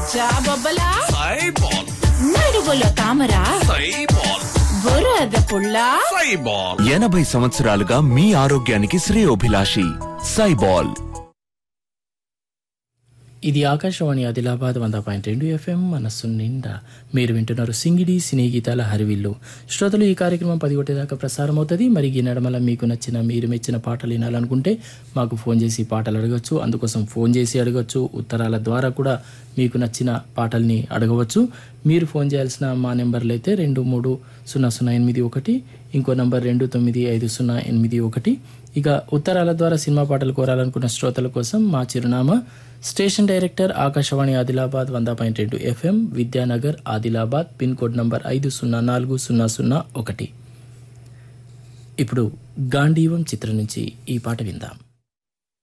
జాబొబ్బలా సైబాల్ నడువులో తామర సైబాల్ బురద పుల్ల సైబాల్ ఎనభై సంవత్సరాలుగా మీ ఆరోగ్యానికి శ్రేయోభిలాషి సైబాల్ ఇది ఆకాశవాణి ఆదిలాబాద్ వంద పాయింట్ రెండు ఎఫ్ఎం మనస్సు నిండా మీరు వింటున్నారు సింగిడి సినీ గీతాల హరివిల్లు శ్రోతలు ఈ కార్యక్రమం పది దాకా ప్రసారం అవుతుంది మరి ఈ నడమల మీకు నచ్చిన మీరు మెచ్చిన పాటలు వినాలనుకుంటే మాకు ఫోన్ చేసి పాటలు అడగచ్చు అందుకోసం ఫోన్ చేసి అడగచ్చు ఉత్తరాల ద్వారా కూడా మీకు నచ్చిన పాటల్ని అడగవచ్చు మీరు ఫోన్ చేయాల్సిన మా నెంబర్లు అయితే రెండు మూడు సున్నా సున్నా ఎనిమిది ఒకటి ఇంకో నంబర్ రెండు తొమ్మిది ఐదు సున్నా ఎనిమిది ఒకటి ఇక ఉత్తరాల ద్వారా సినిమా పాటలు కోరాలనుకున్న శ్రోతల కోసం మా చిరునామా స్టేషన్ డైరెక్టర్ ఆకాశవాణి ఆదిలాబాద్ వంద పాయింట్ రెండు FM Vidyanagar Adilabad pin code number ఐదు సున్నా నాలుగు సున్నా సున్నా ఒకటి ఇప్పుడు గాంధీవం చిత్రం నుంచి ఈ పాట విందాం